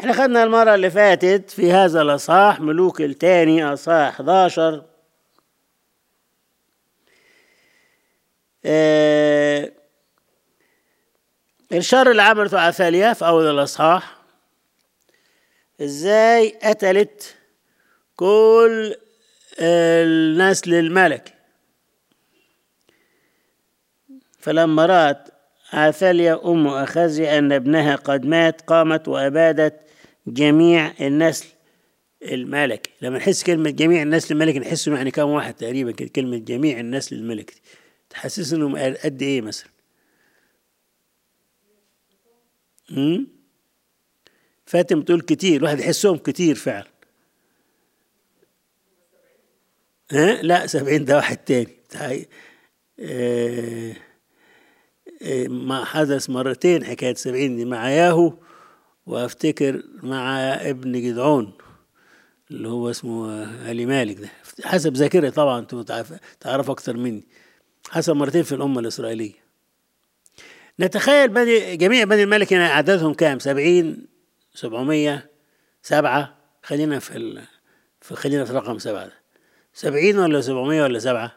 احنا خدنا المرة اللي فاتت في هذا الأصحاح ملوك الثاني أصحاح 11 آه الشر اللي عملته عثاليا في أول الأصحاح إزاي قتلت كل النسل الملكي فلما رأت عثاليا أم أخزي أن ابنها قد مات قامت وأبادت جميع النسل الملكي لما نحس كلمة جميع النسل الملكي نحس يعني كم واحد تقريبا كده كلمة جميع النسل الملكي تحسس انهم قد ايه مثلا امم فاتم تقول كتير الواحد يحسهم كتير فعلا ها لا سبعين ده واحد تاني آه ما حدث مرتين حكاية سبعين دي مع ياهو وافتكر مع ابن جدعون اللي هو اسمه علي مالك ده حسب ذاكرة طبعا انتوا تعرفوا اكتر مني حصل مرتين في الأمة الإسرائيلية نتخيل بني جميع بني الملك عددهم كام سبعين سبعمية سبعة خلينا في ال... في خلينا في رقم سبعة ده سبعين ولا سبعمية ولا سبعة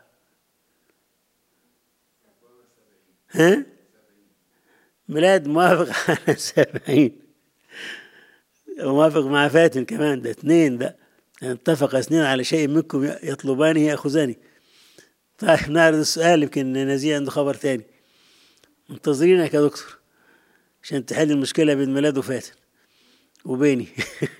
ها ميلاد موافق على سبعين موافق مع فاتن كمان ده اثنين ده اتفق اثنين على شيء منكم يطلبانه ياخذاني طيب نعرض السؤال يمكن نزيه عنده خبر تاني منتظرينك يا دكتور عشان تحل المشكلة بين ميلاد وفاتن وبيني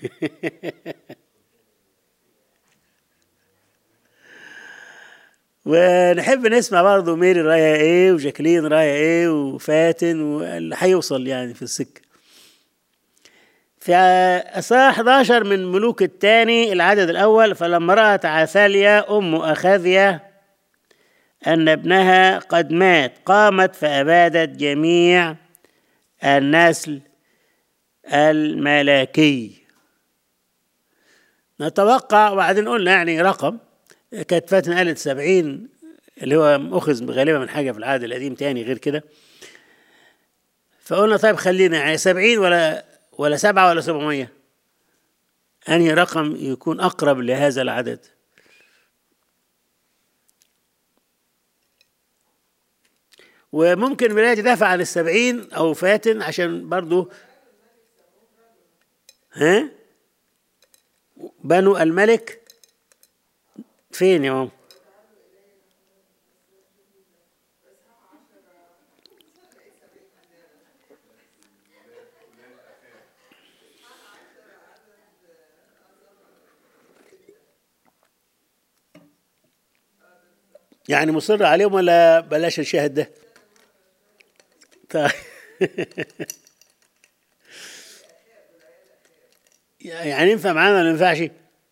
ونحب نسمع برضه ميري رايها ايه وجاكلين رايها ايه وفاتن واللي هيوصل يعني في السكة في أصحاح 11 من ملوك الثاني العدد الأول فلما رأت عثاليا أم أخاذيا أن ابنها قد مات قامت فأبادت جميع النسل الملكي نتوقع وبعدين قلنا يعني رقم كانت فاتن قالت سبعين اللي هو أخذ غالبا من حاجة في العهد القديم تاني غير كده فقلنا طيب خلينا يعني سبعين ولا ولا سبعة ولا سبعمية أنهي رقم يكون أقرب لهذا العدد وممكن ولاية تدافع عن السبعين أو فاتن عشان برضو ها بنو الملك فين يا ماما يعني مصر عليهم ولا بلاش الشاهد ده طيب يعني ينفع معانا ولا ما ينفعش؟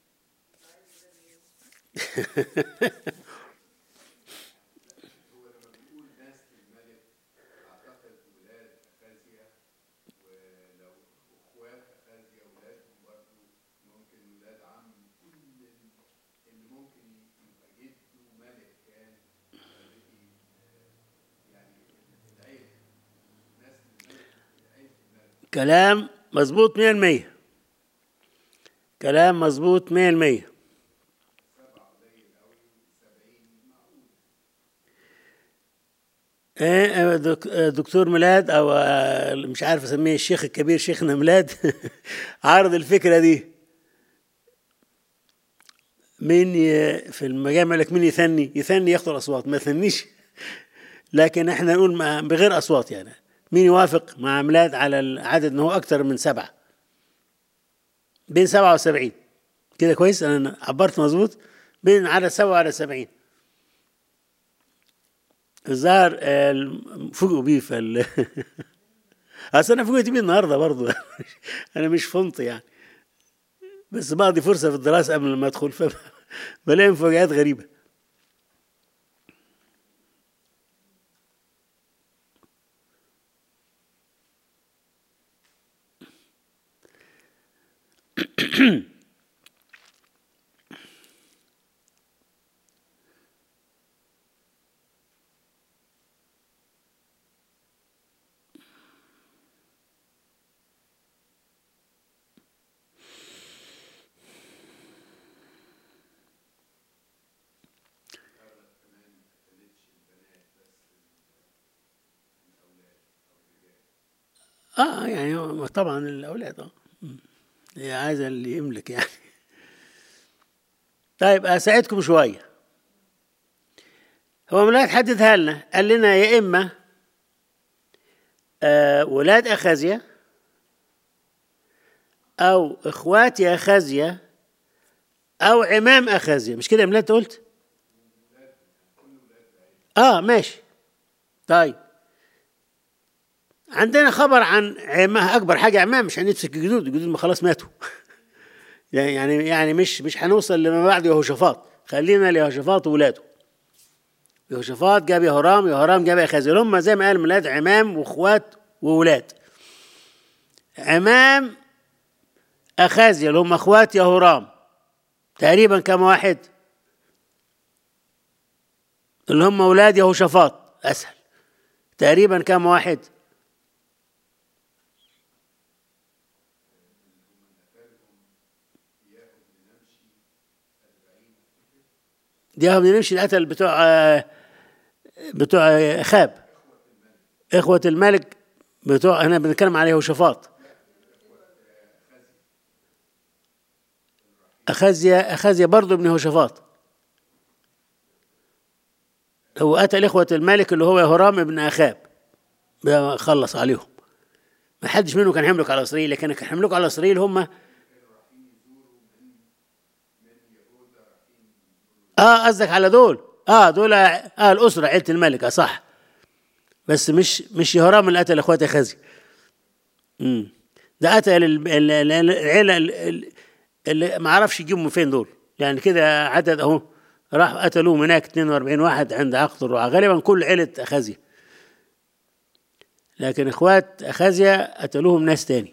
كلام مظبوط مية المية كلام مظبوط مية المية ايه دكتور ميلاد او مش عارف اسميه الشيخ الكبير شيخنا ميلاد عارض الفكره دي مين في المجامع لك مين يثني يثني ياخد الاصوات ما يثنيش لكن احنا نقول بغير اصوات يعني مين يوافق مع ميلاد على العدد ان هو اكتر من سبعه بين سبعه وسبعين كده كويس انا عبرت مظبوط بين عدد سبعه وعدد سبعين الظاهر فوجئوا بيه فال اصل انا فوجئت بيه النهارده برضه انا مش فهمت يعني بس بعضي فرصه في الدراسه قبل ما ادخل فبلاقي مفاجآت غريبه اه يعني هو طبعا الاولاد اه مم. هي عايزه اللي يملك يعني طيب اساعدكم شويه هو ملاك حددها لنا قال لنا يا اما آه ولاد اخازيا او اخوات يا اخازيا او عمام اخازيا مش كده يا ميلاد قلت اه ماشي طيب عندنا خبر عن عماه اكبر حاجه عمام مش هنمسك الجدود الجدود ما خلاص ماتوا يعني يعني مش مش هنوصل لما بعد يهوشافاط خلينا ليهوشافاط وولاده يهوشافاط جاب يهورام يهورام جاب اخازيل هم زي ما قال ميلاد عمام واخوات وولاد عمام اخازيا اللي هم اخوات يهورام تقريبا كم واحد اللي هم اولاد يهوشافاط اسهل تقريبا كم واحد دي هم نمشي القتل بتوع بتوع اخاب اخوة الملك بتوع هنا بنتكلم على يهوشافاط أخازيا أخازيا برضه ابن يهوشافاط هو قتل إخوة الملك اللي هو هرام ابن أخاب خلص عليهم ما حدش منهم كان يملك على إسرائيل لكن كان يملك على إسرائيل هم اه قصدك على دول اه دول اه الاسره عيله الملك اه صح بس مش مش يهرام اللي قتل اخوات خزي امم ده قتل ال- ال- ال- العيله ال- ال- اللي ما عرفش يجيبهم فين دول يعني كده عدد اهو راح قتلوهم هناك 42 واحد عند عقد الرعاة غالبا كل عيله اخازيا لكن اخوات اخازيا قتلوهم ناس تاني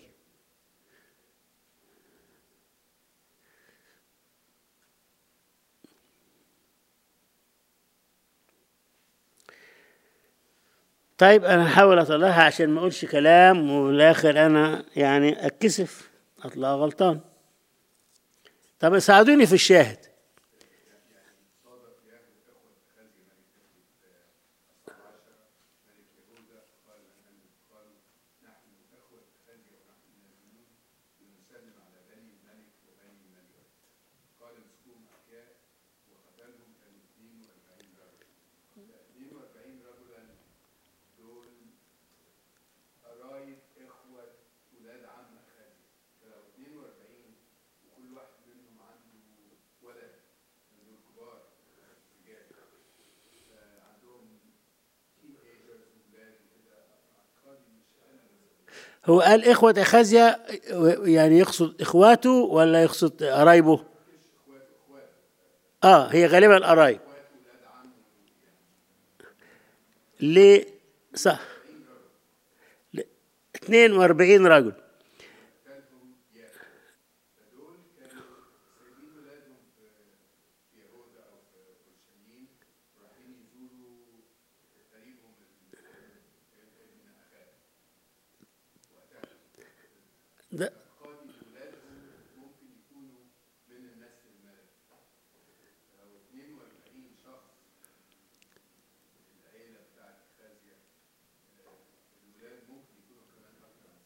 طيب انا هحاول اطلعها عشان ما اقولش كلام والاخر انا يعني اتكسف اطلع غلطان طب ساعدوني في الشاهد قرايب اخوه ولاد عم خالد فلو 42 وكل واحد منهم عنده ولد من دول كبار رجال عندهم تين ايجرز وولاد وكده اعتقادي مش انا بس هو قال إخوة أخازيا يعني يقصد إخواته ولا يقصد قرايبه؟ آه هي غالبا قرايب ليه صح ل- 42 رجل فدول كانوا سايبين ولادهم في في يهوذا او في اورشليم ورايحين يزوروا قريبهم ال- ابن اخاب ده اعتقادي ان ولادهم ممكن يكونوا من النسل الملكي لو 42 شخص العيله بتاعت خازيه الولاد ممكن يكونوا كمان اكثر من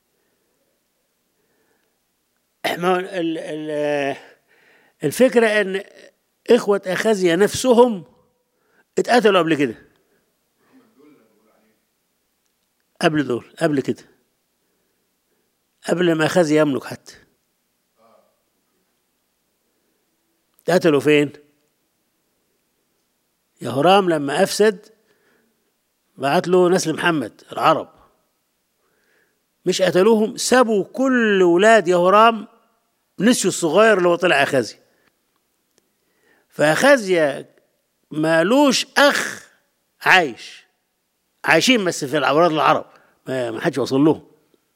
70 ما هو ال- ال- الفكرة إن إخوة أخازيا نفسهم اتقتلوا قبل كده قبل دول قبل كده قبل ما أخازيا يملك حتى اتقتلوا فين؟ يهورام لما أفسد بعت له نسل محمد العرب مش قتلوهم سابوا كل ولاد يهورام نسيوا الصغير اللي هو طلع أخازيا فأخازيا مالوش أخ عايش عايشين بس في الأولاد العرب ما ما حدش وصل لهم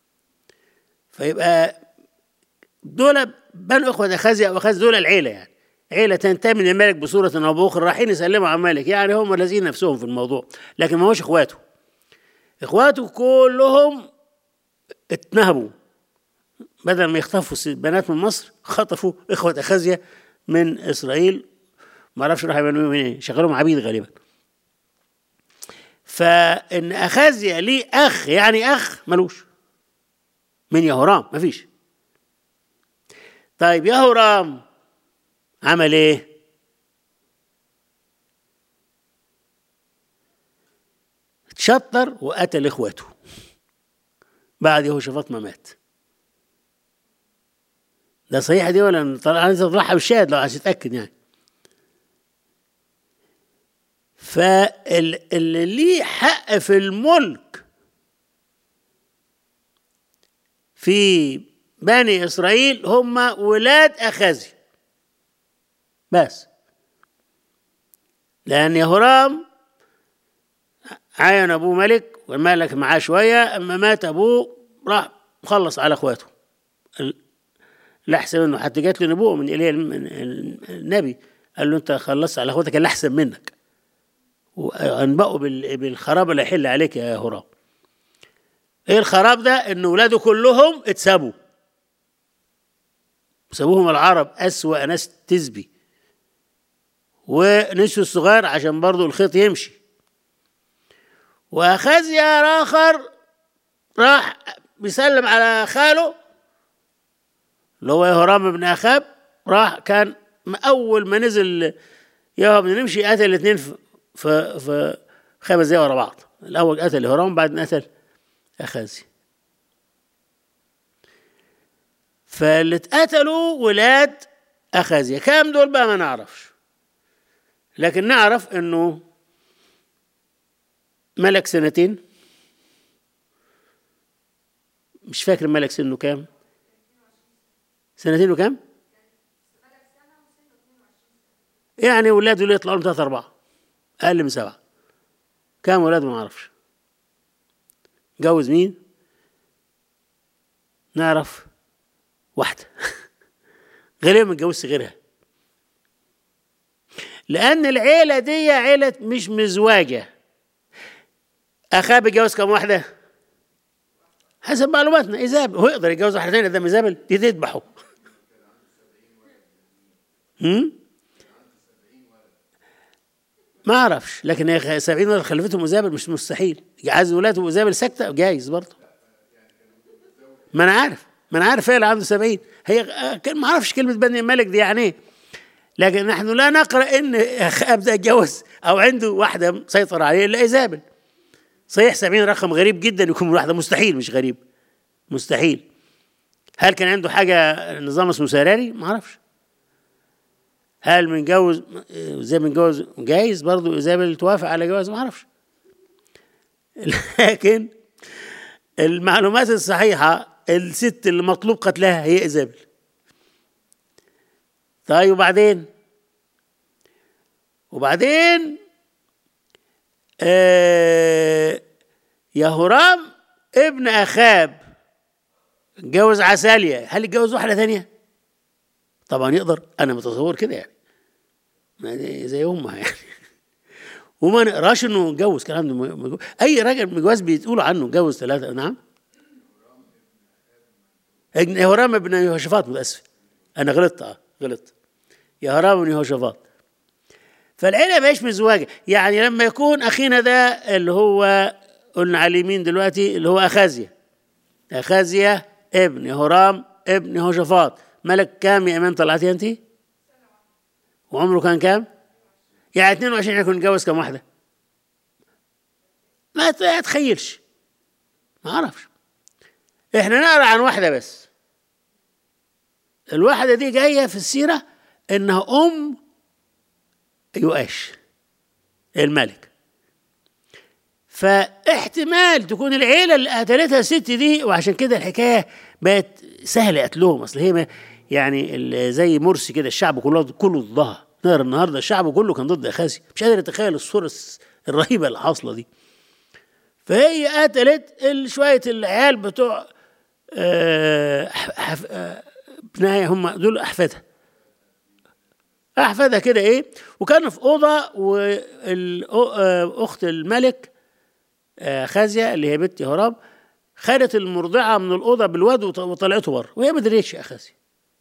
فيبقى دول بنو اخوة أخازيا وأخازيا دول العيلة يعني عيلة تنتمي من الملك بصورة أو بأخرى رايحين يسلموا على الملك يعني هم لازين نفسهم في الموضوع لكن ما هوش إخواته إخواته كلهم اتنهبوا بدل ما يخطفوا س- بنات من مصر خطفوا إخوة أخازيا من إسرائيل ما اعرفش راحوا يعملوا منين شغلهم عبيد غالبا فإن أخازيا ليه أخ يعني أخ ملوش من يهورام مفيش طيب يهورام عمل ايه اتشطر وقتل اخواته بعد يهوشافاط ما مات ده صحيحة دي ولا طلع عايز اطلعها بالشاهد لو عايز تتأكد يعني فاللي ليه حق في الملك في بني إسرائيل هم ولاد أخازي بس لأن يهورام عين أبوه ملك والملك معاه شوية أما مات أبوه راح مخلص على أخواته لا أحسن منه حتى جات له نبوة من إيليا النبي قال له أنت خلصت على أخواتك اللي أحسن منك وأنبأوا بالخراب اللي هيحل عليك يا هرام ايه الخراب ده ان ولاده كلهم اتسابوا سابوهم العرب اسوا ناس تزبي ونسوا الصغير عشان برضو الخيط يمشي واخازيا اخر راح بيسلم على خاله اللي هو يهرام بن اخاب راح كان اول ما نزل يهرب نمشي قتل الاثنين في في في خمس دقايق ورا بعض الاول قتل يهرام بعدين قتل أخازي فاللي اتقتلوا ولاد أخازيا كام دول بقى ما نعرفش لكن نعرف انه ملك سنتين مش فاكر ملك سنه كام سنتين وكام يعني ولاده اللي يطلعوا لهم ثلاثة أربعة أقل من سبعة كام ولاد ما نعرفش جوز مين نعرف واحدة غالبا ما اتجوزش غيرها لأن العيلة دي عيلة مش مزواجة أخاه بيتجوز كم واحدة؟ حسب معلوماتنا إيزابل هو يقدر يتجوز واحدة تانية ده إيزابل دي تذبحه هم؟ ما اعرفش لكن هي 70 ولد خلفتهم ايزابل مش مستحيل عايز ولاده ايزابل ساكته جايز برضه ما انا عارف ما انا عارف هي اللي عنده 70 هي ما اعرفش كلمه بني الملك دي يعني ايه لكن نحن لا نقرا ان ابدا يتجوز او عنده واحده مسيطر عليه الا ايزابل صحيح 70 رقم غريب جدا يكون واحده مستحيل مش غريب مستحيل هل كان عنده حاجه نظام اسمه سراري ما اعرفش هل متجوز زي متجوز جايز برضه ايزابل توافق على جواز ما اعرفش لكن المعلومات الصحيحه الست اللي مطلوب قتلها هي ايزابل طيب وبعدين وبعدين آه يهورام ابن اخاب اتجوز عسالية هل اتجوز واحدة ثانية؟ طبعا يقدر انا متصور كده يعني ما دي زي امها يعني وما نقراش انه اتجوز كلام ده م- اي راجل متجوز بيتقولوا عنه اتجوز ثلاثه نعم يهورام بن يهوشافاط متاسف انا غلطت اه غلطت يهورام بن يهوشافاط فالعيله مش مزواجه يعني لما يكون اخينا ده اللي هو قلنا على اليمين دلوقتي اللي هو اخازيا اخازيا ابن يهورام ابن يهوشافاط ملك كام يا ايمان طلعتي انت؟ وعمره كان كام؟ يعني 22 يكون اتجوز كم واحده؟ ما تخيلش ما اعرفش احنا نقرا عن واحده بس الواحده دي جايه في السيره انها ام يؤاش الملك فاحتمال تكون العيله اللي قتلتها الست دي وعشان كده الحكايه بقت سهله قتلهم اصل هي ما يعني ال- زي مرسي كده الشعب كله كله ضدها نقرا النهارده الشعب كله كان ضد اخاسي مش قادر اتخيل الصوره الس- الرهيبه اللي حاصله دي فهي قتلت ال- شويه العيال بتوع آه، ح- حف- آه، ابنها هم دول احفادها احفادها كده ايه وكانوا في اوضه واخت الملك آه، خازيه اللي هي بنت هراب خدت المرضعه من الاوضه بالواد وط- وطلعته بره وهي ما دريتش يا خازيه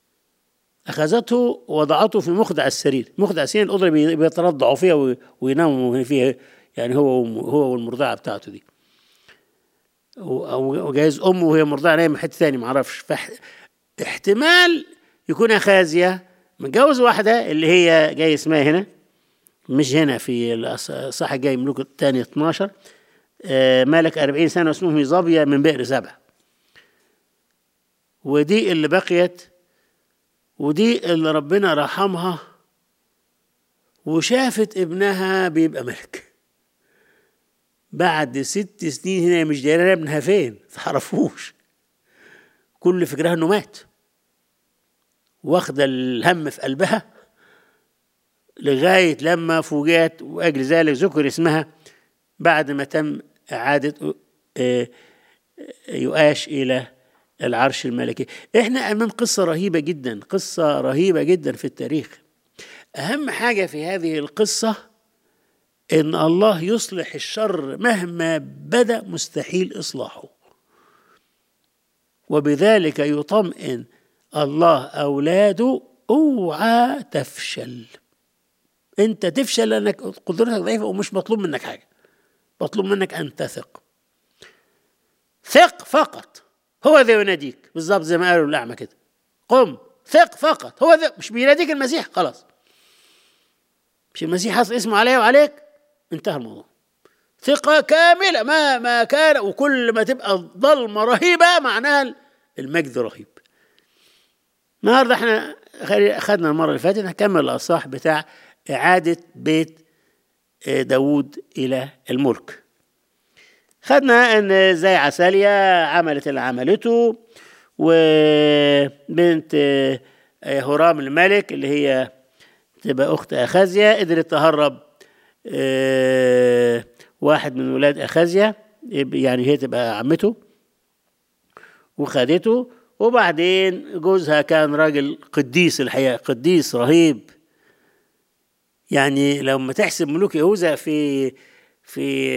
اخذته ووضعته في مخدع السرير مخدع السرير الاوضه اللي بي- بيترضعوا فيها وي- ويناموا فيها يعني هو وم- هو والمرضعه بتاعته دي و- أو- وجايز امه وهي مرضعه نايمه في حته ثاني معرفش فاحتمال يكون اخازيا متجوز واحده اللي هي جاي اسمها هنا مش هنا في الأص- صح جاي ملوك الثاني 12 آه، ملك 40 سنه اسمه ميزابيا من بئر سبع ودي اللي بقيت ودي اللي ربنا رحمها وشافت ابنها بيبقى ملك بعد ست سنين هنا مش دايره ابنها فين تعرفوش كل فكرها انه مات واخده الهم في قلبها لغايه لما فوجئت واجل ذلك ذكر اسمها بعد ما تم اعاده آه، يؤاش الى العرش الملكي احنا امام قصه رهيبه جدا قصه رهيبه جدا في التاريخ اهم حاجه في هذه القصه ان الله يصلح الشر مهما بدا مستحيل اصلاحه وبذلك يطمئن الله اولاده اوعى تفشل انت تفشل لانك قدرتك ضعيفه ومش مطلوب منك حاجه مطلوب منك ان تثق ثق فقط هو ذا يناديك بالظبط زي ما قالوا الاعمى كده قم ثق فقط هو ذا مش بيناديك المسيح خلاص مش المسيح حصل اسمه عليا وعليك انتهى الموضوع ثقة كاملة ما ما كان وكل ما تبقى الظلمة رهيبة معناها المجد رهيب النهارده احنا اخذنا المرة اللي فاتت هنكمل الأصح بتاع إعادة بيت داوود إلى الملك خدنا ان زي عسالية عملت اللي عملته وبنت هرام الملك اللي هي تبقى اخت اخازيا قدرت تهرب واحد من ولاد اخازيا يعني هي تبقى عمته وخدته وبعدين جوزها كان راجل قديس الحقيقه قديس رهيب يعني لما تحسب ملوك يهوذا في في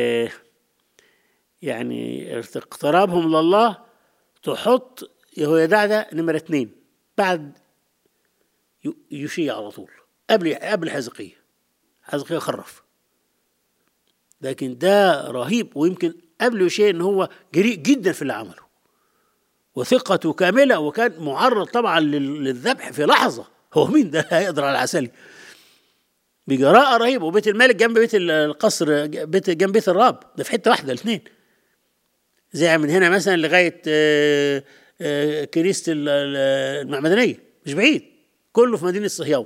يعني اقترابهم لله تحط يهويدع ده نمرة اتنين بعد يشيع على طول قبل قبل حزقية حزقية خرف لكن ده رهيب ويمكن قبل يشيع ان هو جريء جدا في اللي عمله وثقته كاملة وكان معرض طبعا للذبح في لحظة هو مين ده هيقدر على العسلي بجراءة رهيبة وبيت الملك جنب بيت القصر بيت جنب بيت الراب ده في حتة واحدة الاثنين زي من هنا مثلا لغاية كنيسة المعمدانية مش بعيد كله في مدينة صهيون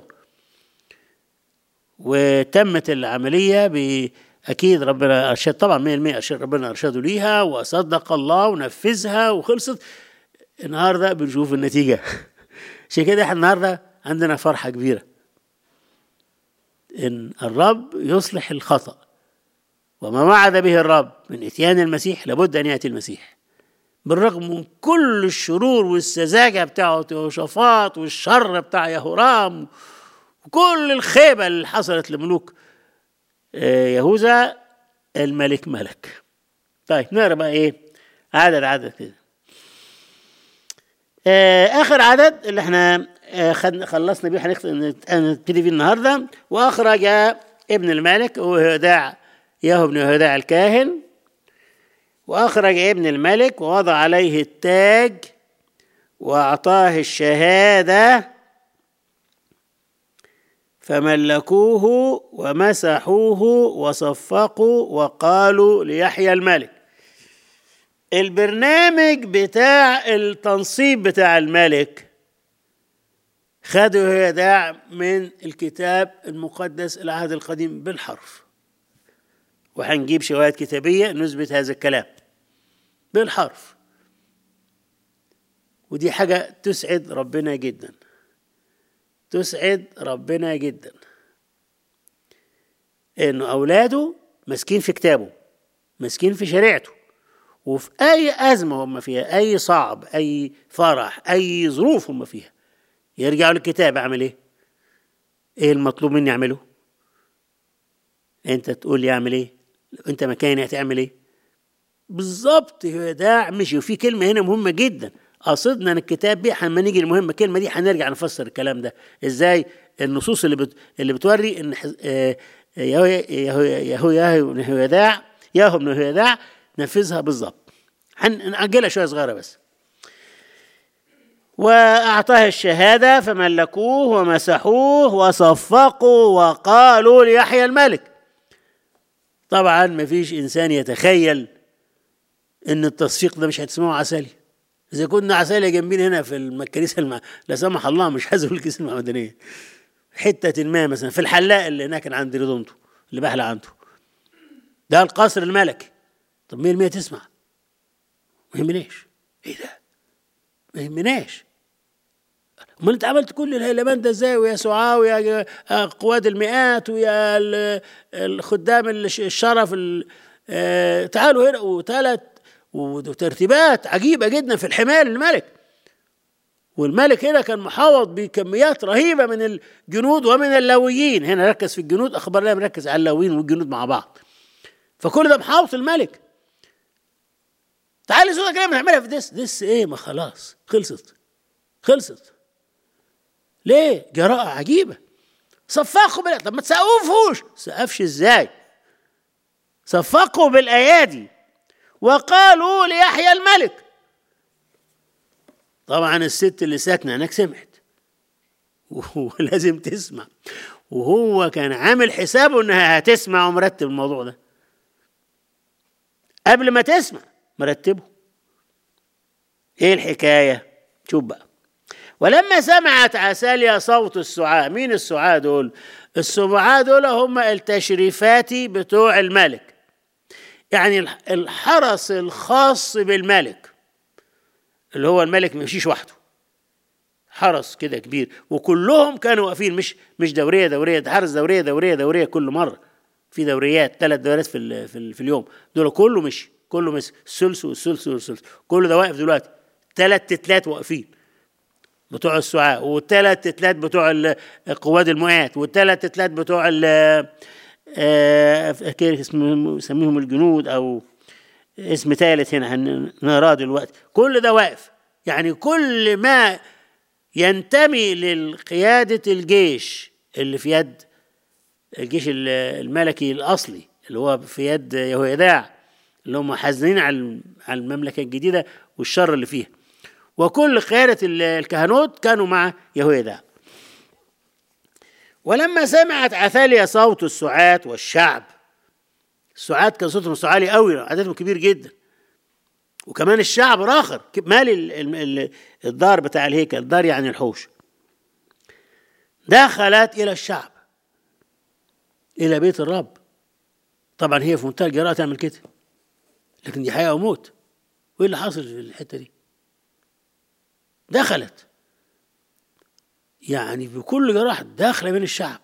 وتمت العملية أكيد ربنا أرشد طبعا 100% أرشد ربنا أرشده ليها وصدق الله ونفذها وخلصت النهارده بنشوف النتيجة عشان كده احنا النهارده عندنا فرحة كبيرة إن الرب يصلح الخطأ وما وعد به الرب من إتيان المسيح لابد أن يأتي المسيح بالرغم من كل الشرور والسذاجة بتاعه يهوشافاط والشر بتاع يهورام وكل الخيبة اللي حصلت لملوك يهوذا الملك ملك طيب نقرا بقى ايه عدد عدد كده اخر عدد اللي احنا خدنا خلصنا بيه هنبتدي بيه النهارده واخرج ابن الملك وهداع ياهو بن هداع الكاهن واخرج ابن الملك ووضع عليه التاج واعطاه الشهاده فملكوه ومسحوه وصفقوا وقالوا ليحيى الملك البرنامج بتاع التنصيب بتاع الملك خدوا هداع من الكتاب المقدس العهد القديم بالحرف وهنجيب شواهد كتابية نثبت هذا الكلام بالحرف ودي حاجة تسعد ربنا جدا تسعد ربنا جدا انه اولاده ماسكين في كتابه ماسكين في شريعته وفي اي ازمه هم فيها اي صعب اي فرح اي ظروف هم فيها يرجعوا للكتاب اعمل ايه ايه المطلوب مني اعمله انت تقول لي اعمل ايه انت مكاني هتعمل ايه بالظبط ده مشي وفي كلمه هنا مهمه جدا قصدنا ان الكتاب بيه لما نيجي المهمه الكلمه دي هنرجع نفسر الكلام ده ازاي النصوص اللي بت... اللي بتوري ان يهو يهو يهو يهو يهوداع ياهو بن هيداع نفذها بالظبط هنأجلها شويه صغيره بس وأعطاه الشهادة فملكوه ومسحوه وصفقوا وقالوا ليحيى الملك طبعا ما فيش إنسان يتخيل إن التصفيق ده مش هتسمعه عسالي إذا كنا عسالي جنبين هنا في الكنيسة الم... لا سمح الله مش حذف الكنيسة المعمدانية حتة ما مثلا في الحلاق اللي هناك عند ريدونتو اللي بحلى عنده ده القصر الملكي طب مين مين تسمع ما يهمناش ايه ده ما يهمناش امال انت عملت كل الهيلمان ده ازاي ويا سعاه ويا قواد المئات ويا الخدام الشرف تعالوا هنا وثلاث وترتيبات عجيبه جدا في الحمايه للملك والملك هنا كان محاوط بكميات رهيبه من الجنود ومن اللويين هنا ركز في الجنود اخبار الله مركز على اللويين والجنود مع بعض فكل ده محاوط الملك تعالي صوتك ليه بنعملها في دس دس ايه ما خلاص خلصت خلصت ليه جراءة عجيبة صفقوا بال طب ما تسقفوش سقفش ازاي صفقوا بالايادي وقالوا ليحيى الملك طبعا الست اللي ساكنه هناك سمعت ولازم تسمع وهو كان عامل حسابه انها هتسمع ومرتب الموضوع ده قبل ما تسمع مرتبه ايه الحكايه شوف بقى ولما سمعت عساليا صوت السعاة مين السعاة دول السعاة دول هم التشريفات بتوع الملك يعني الحرس الخاص بالملك اللي هو الملك ما يمشيش وحده حرس كده كبير وكلهم كانوا واقفين مش مش دوريه دوريه ده حرس دوريه دوريه دوريه كل مره في دوريات ثلاث دوريات في ال في, ال في اليوم دول كله مشي كله مشي الثلث والثلث والثلث كل ده واقف دلوقتي ثلاث تتلات واقفين بتوع السعاة والثلاث تتلات بتوع قواد المئات والثلاث تتلات بتوع ال اسمهم يسميهم الجنود او اسم ثالث هنا هنراه دلوقتي كل ده واقف يعني كل ما ينتمي لقيادة الجيش اللي في يد الجيش الملكي الأصلي اللي هو في يد يهويداع اللي هم حزنين على المملكة الجديدة والشر اللي فيها وكل قيادة الكهنوت كانوا مع يهويداع ولما سمعت عثاليا صوت السعاة والشعب السعاة كان صوتهم عالي قوي عددهم كبير جدا وكمان الشعب راخر مال الدار بتاع الهيكل الدار يعني الحوش دخلت إلى الشعب إلى بيت الرب طبعا هي في منتهى الجراءة تعمل كده لكن دي حياة وموت وإيه اللي حاصل في الحتة دي دخلت يعني بكل جراحة داخلة بين الشعب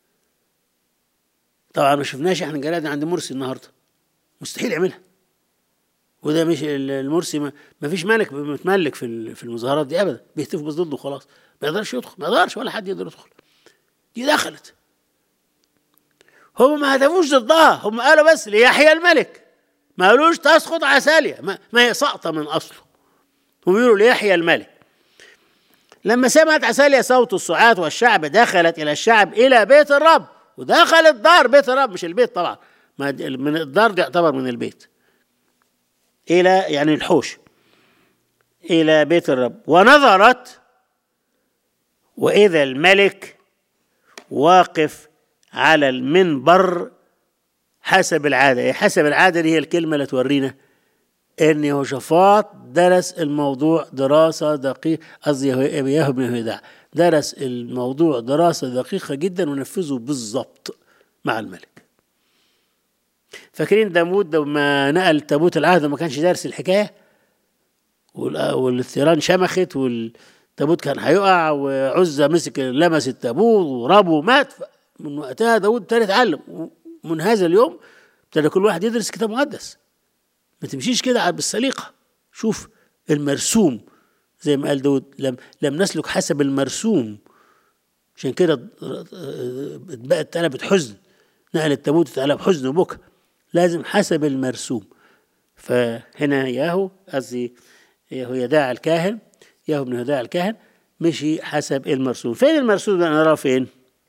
طبعا ما شفناش احنا جلادنا عند مرسي النهارده مستحيل يعملها وده مش المرسي ما, ما فيش ملك متملك في في المظاهرات دي ابدا بيهتف بس ضده خلاص ما يقدرش يدخل ما يقدرش ولا حد يقدر يدخل دي دخلت هم ما هدفوش ضدها هم قالوا بس ليحيى الملك ما قالوش تسقط عسالية ما, ما هي سقطة من أصله هم بيقولوا ليحيى الملك لما سمعت عسالية صوت السعاة والشعب دخلت إلى الشعب إلى بيت الرب ودخلت دار بيت الرب مش البيت طبعا ما من الدار دي يعتبر من البيت إلى يعني الحوش إلى بيت الرب ونظرت وإذا الملك واقف على المنبر حسب العادة حسب العادة دي هي الكلمة اللي تورينا ان يهوشافاط درس الموضوع دراسة دقيقة قصدي يهو بن يهويداع درس الموضوع دراسة دقيقة جدا ونفذه بالظبط مع الملك فاكرين داوود لما نقل تابوت العهد ما كانش دارس الحكاية والثيران شمخت والتابوت كان هيقع وعزة مسك لمس التابوت وربه مات من وقتها داوود ابتدى يتعلم ومن هذا اليوم ابتدى كل واحد يدرس كتاب مقدس ما تمشيش كده بالسليقة شوف المرسوم زي ما قال داود لم, لم نسلك حسب المرسوم عشان كده بقت اتقلبت حزن نقل التابوت اتقلب حزن وبكى لازم حسب المرسوم فهنا ياهو قصدي ياهو يداع الكاهن ياهو بن يداع الكاهن مشي حسب المرسوم فين المرسوم ده نراه فين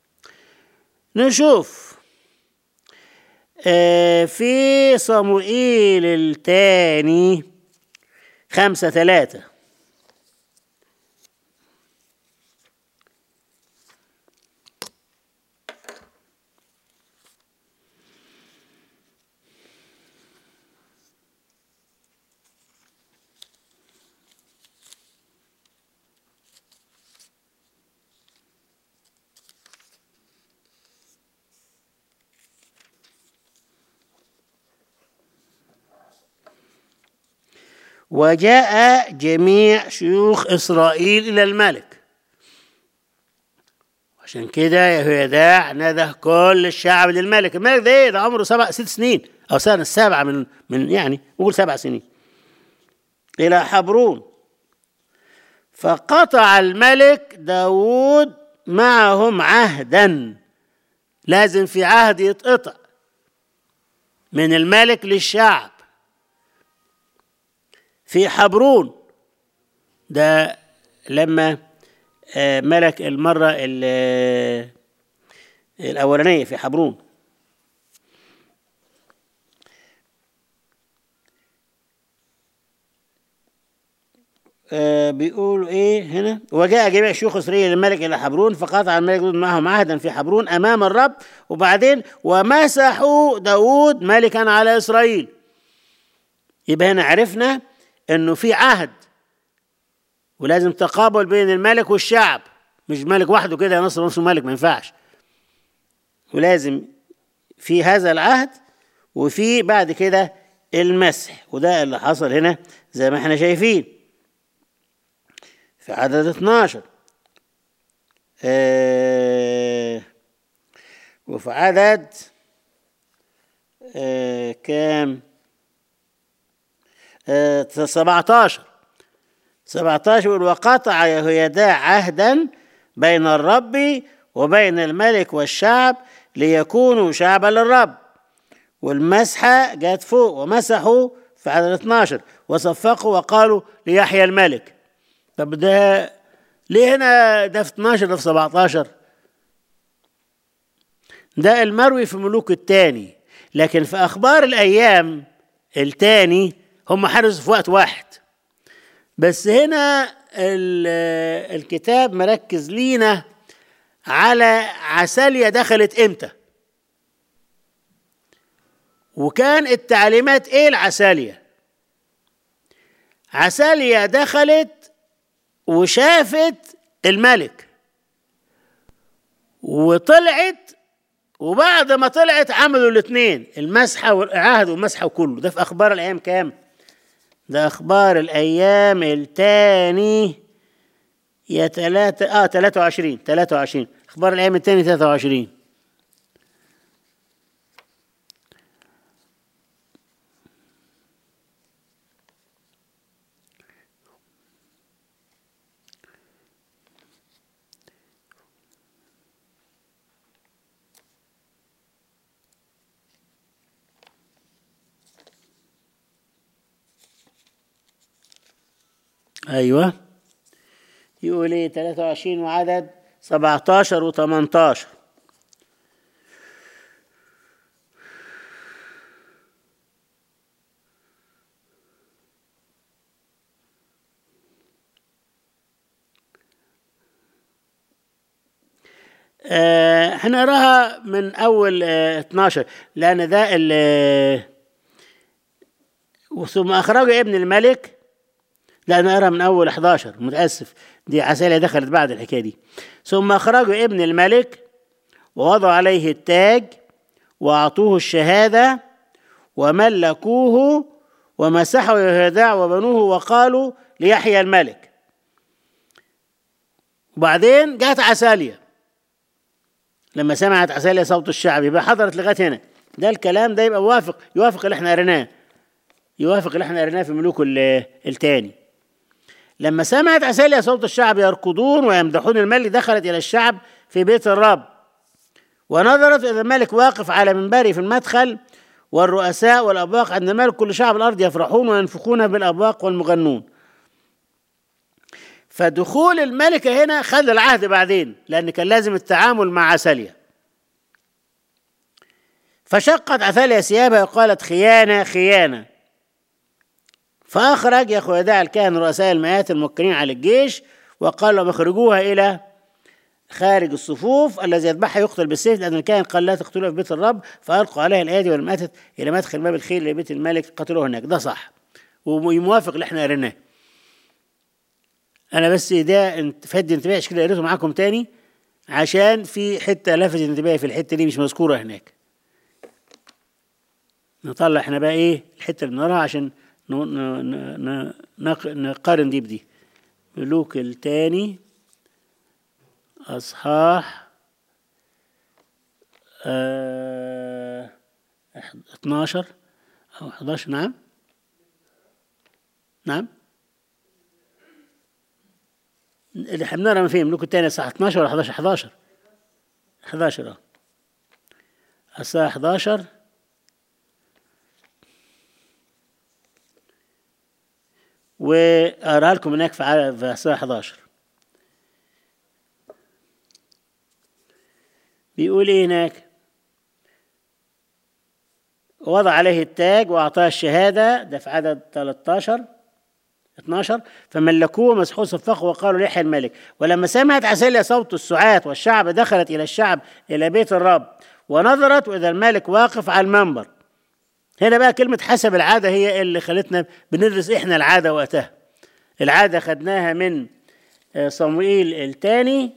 نشوف آه في صموئيل الثاني خمسة ثلاثة وجاء جميع شيوخ إسرائيل إلى الملك عشان كده يهويداع نده كل الشعب للملك الملك ده ايه ده عمره سبع ست سنين او سنه سبعه من من يعني نقول سبع سنين الى حبرون فقطع الملك داود معهم عهدا لازم في عهد يتقطع من الملك للشعب في حبرون ده لما آه، ملك المرة ال- الأولانية في حبرون آه، بيقول ايه هنا وجاء جميع شيوخ اسرائيل الملك الى حبرون فقطع الملك داود معهم عهدا في حبرون امام الرب وبعدين ومسحوا داود ملكا على اسرائيل يبقى هنا عرفنا انه في عهد ولازم تقابل بين الملك والشعب مش ملك وحده كده يا نصر نصه ملك ما ينفعش ولازم في هذا العهد وفي بعد كده المسح وده اللي حصل هنا زي ما احنا شايفين في عدد 12 آه وفي عدد آه كام آه 17 17 يقول وقطع يهويداع عهدا بين الرب وبين الملك والشعب ليكونوا شعبا للرب والمسحة جت فوق ومسحوا في عدد 12 وصفقوا وقالوا ليحيى الملك طب ده ليه هنا ده في 12 ده في 17 ده المروي في ملوك الثاني لكن في أخبار الأيام الثاني هم حرزوا في وقت واحد بس هنا ال- الكتاب مركز لينا على عسالية دخلت امتى وكان التعليمات ايه العسالية عسالية دخلت وشافت الملك وطلعت وبعد ما طلعت عملوا الاثنين المسحة والعهد والمسحة وكله ده في أخبار الأيام كام؟ ده أخبار الأيام التاني يا تلاتة آه تلاتة وعشرين تلاتة وعشرين أخبار الأيام التاني تلاتة وعشرين أيوه يقول إيه 23 وعدد 17 و18 آه، هنقراها من أول آه، 12 لأن ده ال ثم أخرجوا ابن الملك لا انا اقرا من اول 11 متاسف دي عسالة دخلت بعد الحكايه دي ثم اخرجوا ابن الملك ووضعوا عليه التاج واعطوه الشهاده وملكوه ومسحوا يهوداع وبنوه وقالوا ليحيى الملك وبعدين جاءت عسالية لما سمعت عسالية صوت الشعب يبقى حضرت لغايه هنا ده الكلام ده يبقى موافق يوافق اللي احنا قريناه يوافق اللي احنا قريناه في ملوك ال- التاني لما سمعت عسالية صوت الشعب يركضون ويمدحون الملك دخلت إلى الشعب في بيت الرب ونظرت إلى الملك واقف على منبره في المدخل والرؤساء والأبواق عند الملك كل شعب الأرض يفرحون وينفخون بالأبواق والمغنون فدخول الملكة هنا خلى العهد بعدين لأن كان لازم التعامل مع عسالية فشقت عثاليا ثيابها وقالت خيانة خيانة فأخرج يهويداع الكاهن رؤساء المئات الموكلين على الجيش وقال لهم اخرجوها إلى خارج الصفوف الذي يذبحها يقتل بالسيف لأن الكاهن قال لا تقتلوها في بيت الرب فألقوا عليها الأيدي ولما أتت إلى مدخل باب الخيل لبيت الملك قتلوه هناك ده صح وموافق اللي احنا قريناه أنا بس ده انت فد انتباهي عشان كده قريته معاكم تاني عشان في حتة لفتت انتباهي في الحتة دي مش مذكورة هناك نطلع احنا بقى ايه الحتة اللي بنقراها عشان ن- ن- ن- نق- نقارن دي بدي ملوك التاني أصحاح آه 12 أو 11 نعم نعم اللي احنا بنقرا فين ملوك التاني الساعة 12 ولا 11 11 11 اه الساعة 11 وأقرأها لكم هناك في ع- في الساعة 11 بيقول ايه هناك وضع عليه التاج واعطاه الشهاده ده في عدد 13 12 فملكوه مسحوق صفقه وقالوا ليحيى الملك ولما سمعت عساليا صوت السعاة والشعب دخلت الى الشعب الى بيت الرب ونظرت واذا الملك واقف على المنبر هنا بقى كلمة حسب العادة هي اللي خلتنا بندرس احنا العادة وقتها العادة خدناها من آه، صموئيل الثاني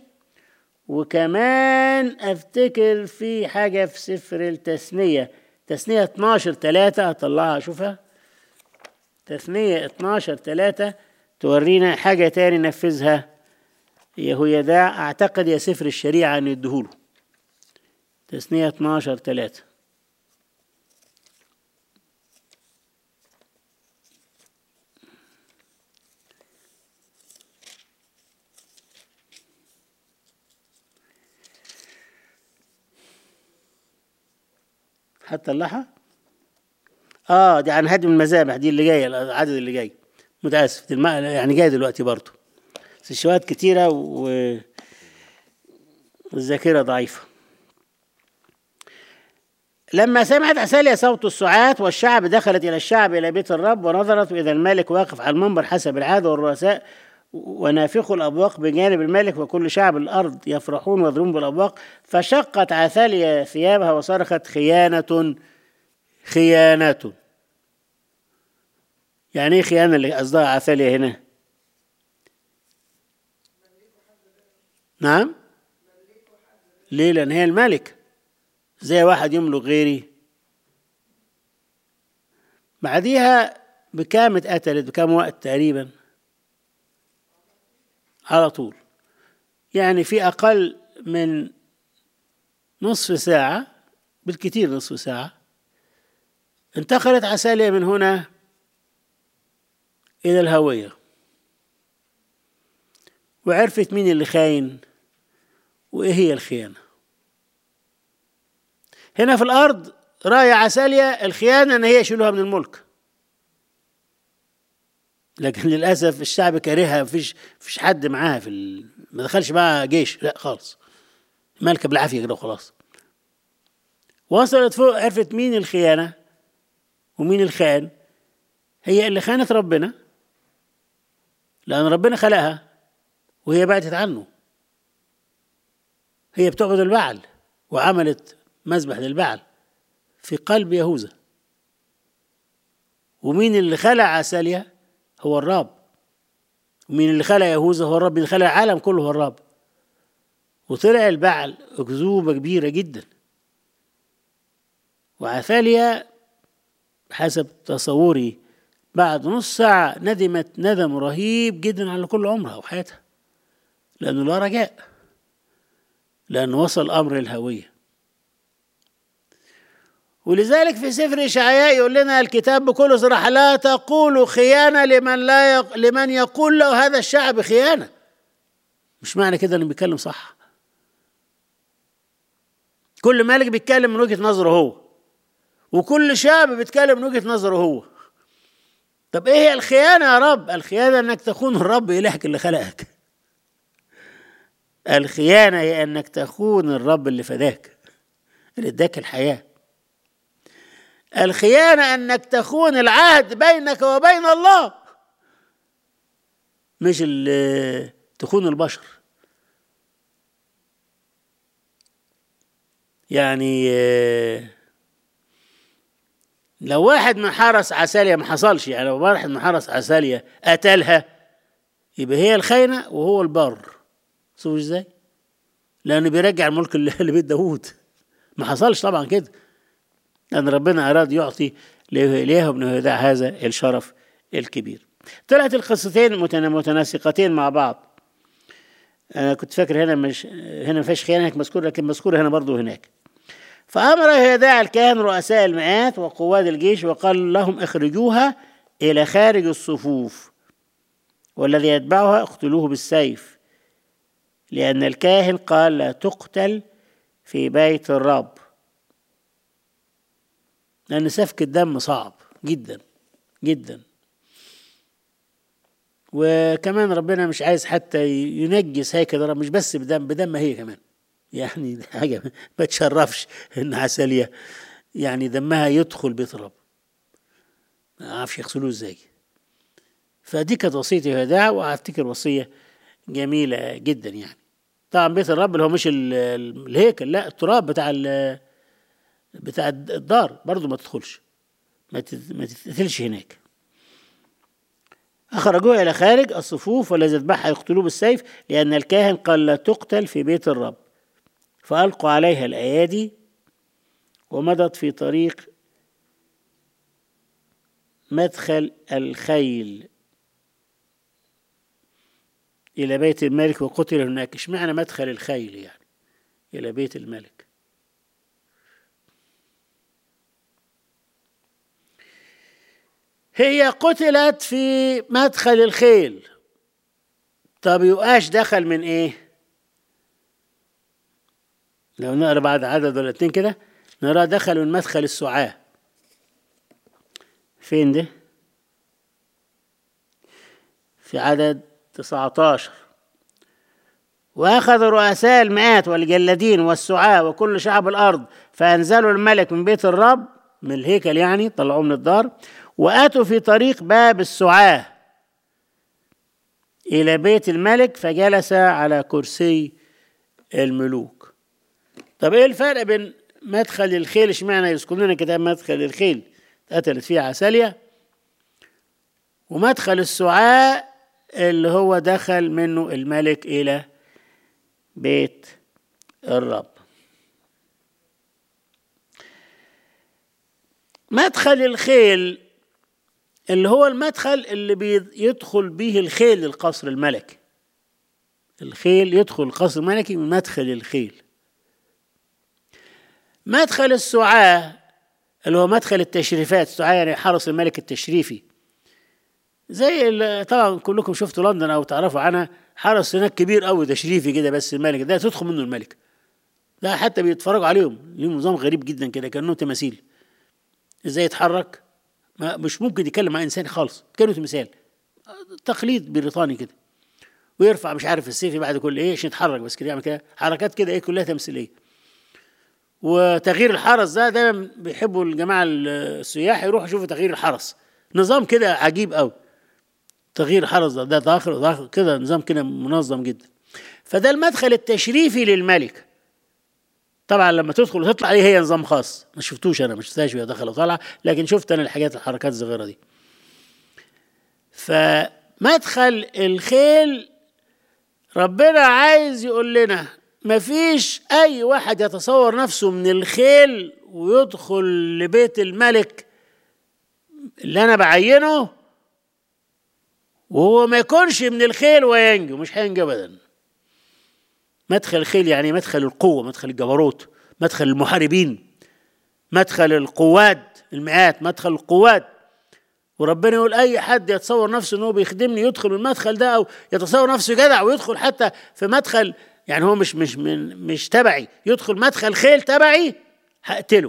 وكمان افتكر في حاجة في سفر التثنية تثنية 12 3 هطلعها اشوفها تثنية 12 3 تورينا حاجة تاني نفذها يهويداع اعتقد يا سفر الشريعة ان يديهوله تثنية 12 3 هتطلعها؟ اه دي عن هدم المذابح دي اللي جايه العدد اللي جاي متاسف دي الم... يعني جاي دلوقتي برضه بس الشواهد كتيره و والذاكره ضعيفه لما سمعت عساليا صوت السعاة والشعب دخلت إلى الشعب إلى بيت الرب ونظرت إذا الملك واقف على المنبر حسب العادة والرؤساء ونافخوا الأبواق بجانب الملك وكل شعب الأرض يفرحون ويضربون بالأبواق فشقت عثاليا ثيابها وصرخت خيانة خيانة يعني ايه خيانة اللي قصدها عثاليا هنا نعم ليه لأن هي الملك زي واحد يملك غيري بعديها بكام اتقتلت بكام وقت تقريبا على طول يعني في أقل من نصف ساعة بالكثير نصف ساعة انتقلت عسالية من هنا إلى الهوية وعرفت مين اللي خاين وإيه هي الخيانة هنا في الأرض رأي عسالية الخيانة إن هي يشيلوها من الملك لكن للأسف الشعب كارهها مفيش مفيش حد معاها في ال... ما دخلش معاها جيش لا خالص مالكة بالعافية كده وخلاص وصلت فوق عرفت مين الخيانة ومين الخان هي اللي خانت ربنا لأن ربنا خلقها وهي بعدت عنه هي بتعبد البعل وعملت مذبح للبعل في قلب يهوذا ومين اللي خلق عساليا هو الرب ومين اللي خلق يهوذا هو الرب اللي خلق العالم كله هو الرب وطلع البعل أكذوبة كبيرة جدا وعثاليا حسب تصوري بعد نص ساعة ندمت ندم رهيب جدا على كل عمرها وحياتها لأنه لا رجاء لأنه وصل أمر الهوية ولذلك في سفر إشعياء يقول لنا الكتاب بكل صراحة لا تقولوا خيانة لمن لا يق... لمن يقول له هذا الشعب خيانة مش معنى كده انه بيتكلم صح كل ملك بيتكلم من وجهة نظره هو وكل شعب بيتكلم من وجهة نظره هو طب ايه هي الخيانة يا رب الخيانة انك تخون الرب الهك اللي خلقك الخيانة هي انك تخون الرب اللي فداك اللي اداك الحياة الخيانة أنك تخون العهد بينك وبين الله مش ال- تخون البشر يعني آه، لو واحد من حرس عسالية ما حصلش يعني لو واحد من حرس عسالية قتلها يبقى هي الخاينة وهو البر شوف ازاي؟ لأنه بيرجع الملك اللي اللي بيت داوود ما حصلش طبعا كده لأن ربنا أراد يعطي لإليه بن يهوذا هذا الشرف الكبير طلعت القصتين متنا- متناسقتين مع بعض أنا كنت فاكر هنا مش هنا ما فيش خيانة هناك مذكور لكن مذكور هنا برضه هناك فأمر يهوذا الكاهن رؤساء المئات وقواد الجيش وقال لهم اخرجوها إلى خارج الصفوف والذي يتبعها اقتلوه بالسيف لأن الكاهن قال لا تقتل في بيت الرب لأن سفك الدم صعب جدا جدا وكمان ربنا مش عايز حتى ينجس هيكل الرب مش بس بدم بدم هي كمان يعني دي حاجة ما تشرفش إن عسلية يعني دمها يدخل بيت الرب ما أعرفش يغسلوه إزاي فدي كانت وصية يهوذا وأفتكر وصية جميلة جدا يعني طبعا بيت الرب اللي هو مش ال- ال- الهيكل لا التراب بتاع ال- بتاع الدار برضو ما تدخلش ما تت- ما تتقتلش هناك أخرجوه إلى خارج الصفوف والذي يذبحها يقتلوه بالسيف لأن الكاهن قال لا تقتل في بيت الرب فألقوا عليها الأيادي ومضت في طريق مدخل الخيل إلى بيت الملك وقتل هناك اشمعنى مدخل الخيل يعني إلى بيت الملك هي قتلت في مدخل الخيل طب يبقاش دخل من ايه لو نقرا بعد عدد ولا اتنين كده نرى دخل من مدخل السعاة فين ده في عدد 19 وأخذ رؤساء المئات والجلادين والسعاة وكل شعب الأرض فأنزلوا الملك من بيت الرب من الهيكل يعني طلعوه من الدار وأتوا في طريق باب السعاة إلى بيت الملك فجلس على كرسي الملوك طب إيه الفرق بين مدخل الخيل اشمعنى يذكرون كتاب مدخل الخيل اتقتلت فيه عسالية ومدخل السعاة اللي هو دخل منه الملك إلى بيت الرب مدخل الخيل اللي هو المدخل اللي بيدخل به الخيل للقصر الملكي الخيل يدخل القصر الملكي من مدخل الخيل مدخل السعاة اللي هو مدخل التشريفات السعاة يعني حرس الملك التشريفي زي ال- طبعا كلكم شفتوا لندن او تعرفوا عنها حرس هناك كبير قوي تشريفي كده بس الملك ده تدخل منه الملك ده حتى بيتفرجوا عليهم ليهم نظام غريب جدا كده كانهم تماثيل ازاي يتحرك ما مش ممكن يتكلم مع انسان خالص كانوا تمثال تقليد بريطاني كده ويرفع مش عارف السيف بعد كل ايه عشان يتحرك بس كده يعمل كده حركات كده ايه كلها تمثيليه وتغيير الحرس ده دايما بيحبوا الجماعه السياح يروحوا يشوفوا تغيير الحرس نظام كده عجيب قوي تغيير الحرس ده ده داخل داخل كده نظام كده منظم جدا فده المدخل التشريفي للملك طبعا لما تدخل وتطلع عليه هي نظام خاص ما شفتوش انا ما شفتهاش وهي داخله وطالعه لكن شفت انا الحاجات الحركات الصغيره دي فمدخل الخيل ربنا عايز يقول لنا مفيش اي واحد يتصور نفسه من الخيل ويدخل لبيت الملك اللي انا بعينه وهو ما يكونش من الخيل وينجو مش هينجو ابدا مدخل الخيل يعني مدخل القوه مدخل الجبروت مدخل المحاربين مدخل القواد المئات مدخل القواد وربنا يقول اي حد يتصور نفسه انه بيخدمني يدخل من المدخل ده او يتصور نفسه جدع ويدخل حتى في مدخل يعني هو مش مش من مش تبعي يدخل مدخل خيل تبعي هقتله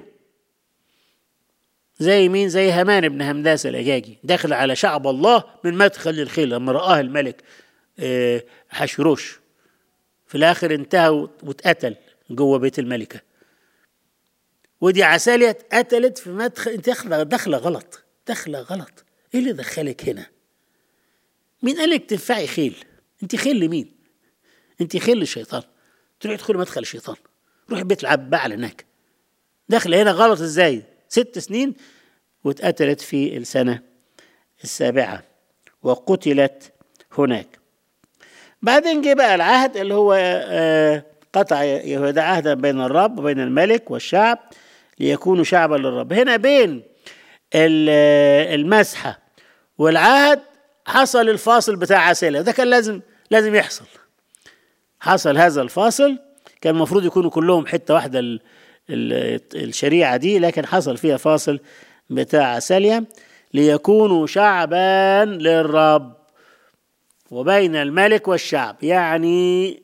زي مين زي همان بن همداس الاجاجي داخل على شعب الله من مدخل الخيل لما رآه الملك آه، حشروش في الاخر انتهى واتقتل جوه بيت الملكه ودي عسالية اتقتلت في مدخل انت داخله داخله غلط داخله غلط ايه اللي دخلك هنا مين قال لك تنفعي خيل انت خيل لمين انت خيل للشيطان تروحي تدخلي مدخل الشيطان روحي بيت العب بعل هناك داخله هنا غلط ازاي ست سنين واتقتلت في السنة السابعة وقتلت هناك بعدين جه بقى العهد اللي هو آه، قطع يهوذا عهدا بين الرب وبين الملك والشعب ليكونوا شعبا للرب هنا بين ال- آه، المسحة والعهد حصل الفاصل بتاع عسالة ده كان لازم لازم يحصل حصل هذا الفاصل كان المفروض يكونوا كلهم حتة واحدة ال- ال- الشريعة دي لكن حصل فيها فاصل بتاع عساليا ليكونوا شعبا للرب وبين الملك والشعب يعني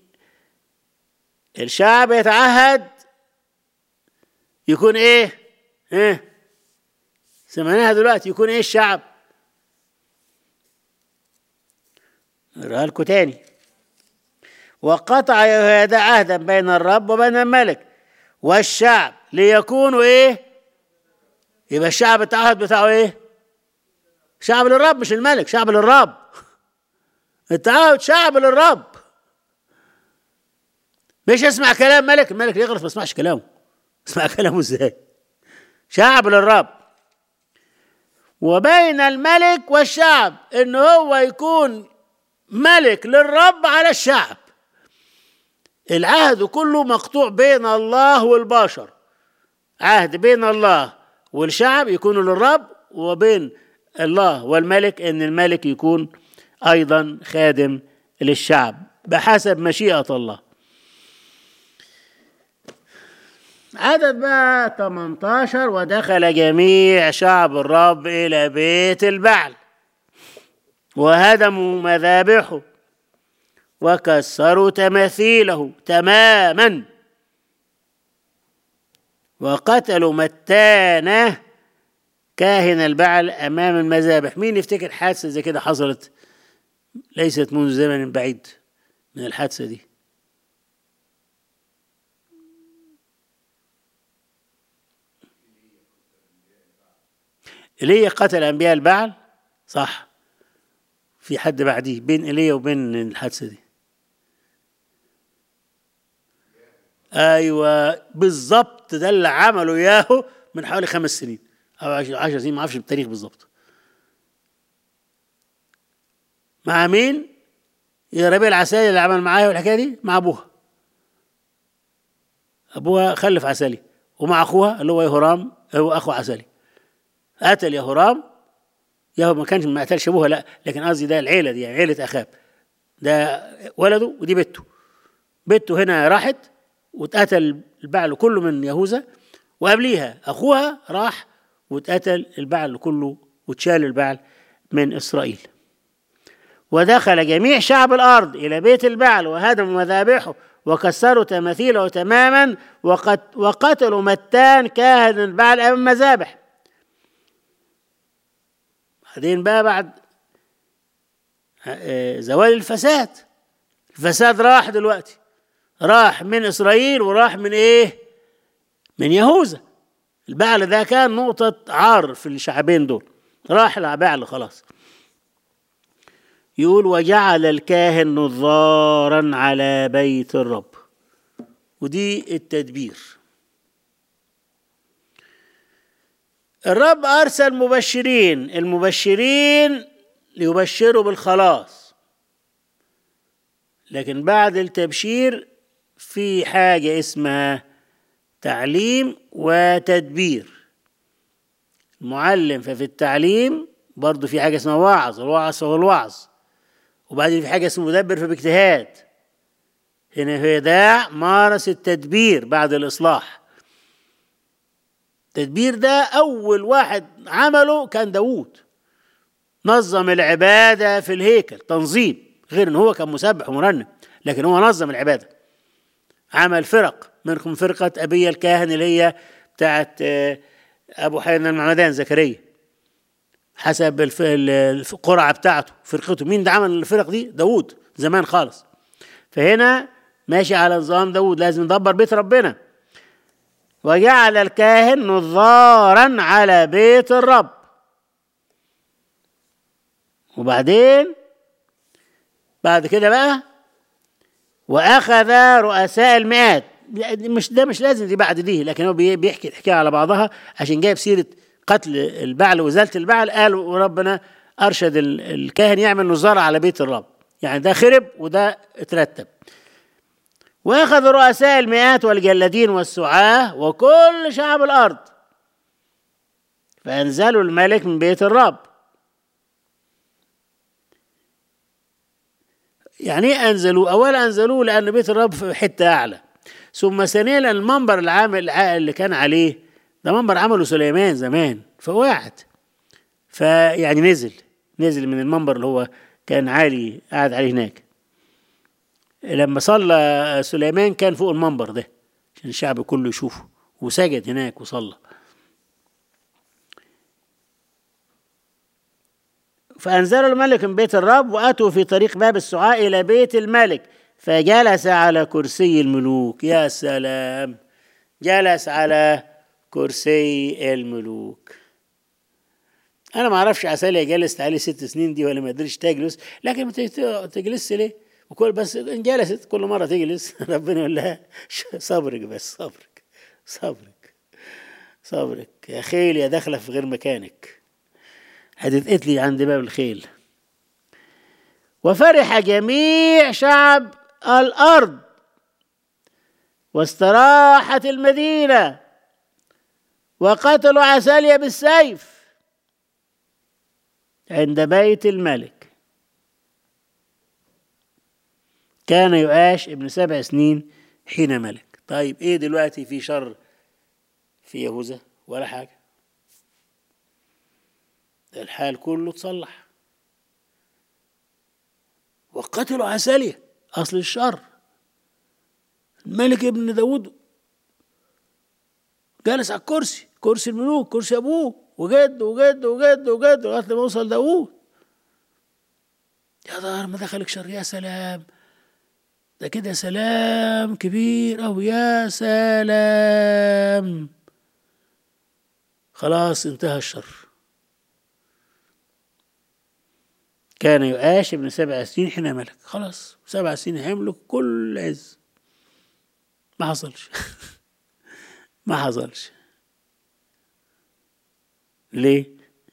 الشعب يتعهد يكون ايه ايه سمعناها دلوقتي يكون ايه الشعب اقراها لكم تاني وقطع يهوذا عهدا بين الرب وبين الملك والشعب ليكونوا ايه يبقى الشعب التعهد بتاعه ايه شعب للرب مش الملك شعب للرب التعهد شعب للرب مش اسمع كلام ملك الملك يغلط ما اسمعش كلامه اسمع كلامه ازاي شعب للرب وبين الملك والشعب ان هو يكون ملك للرب على الشعب العهد كله مقطوع بين الله والبشر عهد بين الله والشعب يكون للرب وبين الله والملك ان الملك يكون ايضا خادم للشعب بحسب مشيئه الله عدد بقى 18 ودخل جميع شعب الرب الى بيت البعل وهدموا مذابحه وكسروا تماثيله تماما وقتلوا متانه كاهن البعل امام المذابح مين يفتكر حادثه زي كده حصلت ليست منذ زمن بعيد من الحادثه دي ايليا قتل انبياء البعل صح في حد بعديه بين ايليا وبين الحادثه دي ايوه بالظبط ده اللي عمله ياهو من حوالي خمس سنين او عشر عشر سنين ما اعرفش التاريخ بالظبط مع مين؟ يا ربيع العسالي اللي عمل معايا والحكايه دي مع ابوها ابوها خلف عسالي ومع اخوها اللي هو يهورام هو اخو عسالي قتل يهورام يهو ما كانش ما قتلش ابوها لا لكن قصدي ده العيله دي يعني عيله اخاب ده ولده ودي بنته بنته هنا راحت واتقتل البعل كله من يهوذا وقبليها اخوها راح واتقتل البعل كله واتشال البعل من اسرائيل ودخل جميع شعب الارض الى بيت البعل وهدموا مذابحه وكسروا تماثيله تماما وقت وقتلوا متان كاهن البعل امام المذابح بعدين بقى بعد آه، زوال الفساد الفساد راح دلوقتي راح من اسرائيل وراح من ايه من يهوذا البعل ده كان نقطة عار في الشعبين دول راح البعل خلاص يقول وجعل الكاهن نظارا على بيت الرب ودي التدبير الرب أرسل مبشرين المبشرين ليبشروا بالخلاص لكن بعد التبشير في حاجة اسمها تعليم وتدبير المعلم ففي التعليم برضه في حاجة اسمها وعظ الوعظ هو الوعظ وبعدين في حاجة اسمها مدبر فباجتهاد هنا هداع مارس التدبير بعد الإصلاح التدبير ده أول واحد عمله كان داوود نظم العبادة في الهيكل تنظيم غير ان هو كان مسبح ومرنم لكن هو نظم العبادة عمل فرق منكم فرقة أبي الكاهن اللي هي بتاعت آه، أبو حيان المعمدان زكريا حسب الف- ال- القرعة بتاعته فرقته مين ده عمل الفرق دي داوود زمان خالص فهنا ماشي على نظام داوود لازم ندبر بيت ربنا وجعل الكاهن نظارا على بيت الرب وبعدين بعد كده بقى واخذ رؤساء المئات مش ده مش لازم دي بعد دي لكن هو بي- بيحكي الحكايه على بعضها عشان جايب سيره قتل البعل وازاله البعل قال وربنا ارشد ال- الكاهن يعمل نظاره على بيت الرب يعني ده خرب وده اترتب واخذ رؤساء المئات والجلادين والسعاه وكل شعب الارض فانزلوا الملك من بيت الرب يعني ايه انزلوه؟ اولا انزلوه لان بيت الرب في حته اعلى ثم ثانيا لأن المنبر العام اللي كان عليه ده منبر عمله سليمان زمان فوقعد فيعني نزل نزل من المنبر اللي هو كان عالي قاعد عليه هناك لما صلى سليمان كان فوق المنبر ده عشان الشعب كله يشوفه وسجد هناك وصلى فأنزل الملك من بيت الرب وأتوا في طريق باب السعاء إلى بيت الملك فجلس على كرسي الملوك يا سلام جلس على كرسي الملوك أنا ما أعرفش عسالية جلست عليه ست سنين دي ولا ما قدرش تجلس لكن ما تجلسش ليه؟ وكل بس إن جلست كل مرة تجلس ربنا يقول لها صبرك بس صبرك صبرك صبرك يا خيل يا داخلة في غير مكانك هتتقتلي عند باب الخيل وفرح جميع شعب الارض واستراحت المدينه وقتلوا عساليا بالسيف عند بيت الملك كان يؤاش ابن سبع سنين حين ملك طيب ايه دلوقتي في شر في يهوذا ولا حاجه الحال كله اتصلح وقتلوا عسالية أصل الشر الملك ابن داود جالس على الكرسي كرسي الملوك كرسي أبوه وجد وجد وجد وجد لغاية لما وصل داوود يا دار ما دخلك شر يا سلام ده كده سلام كبير أو يا سلام خلاص انتهى الشر كان يؤاش ابن سبع سنين حين ملك خلاص سبع سنين هيملك كل عز ما حصلش ما حصلش ليه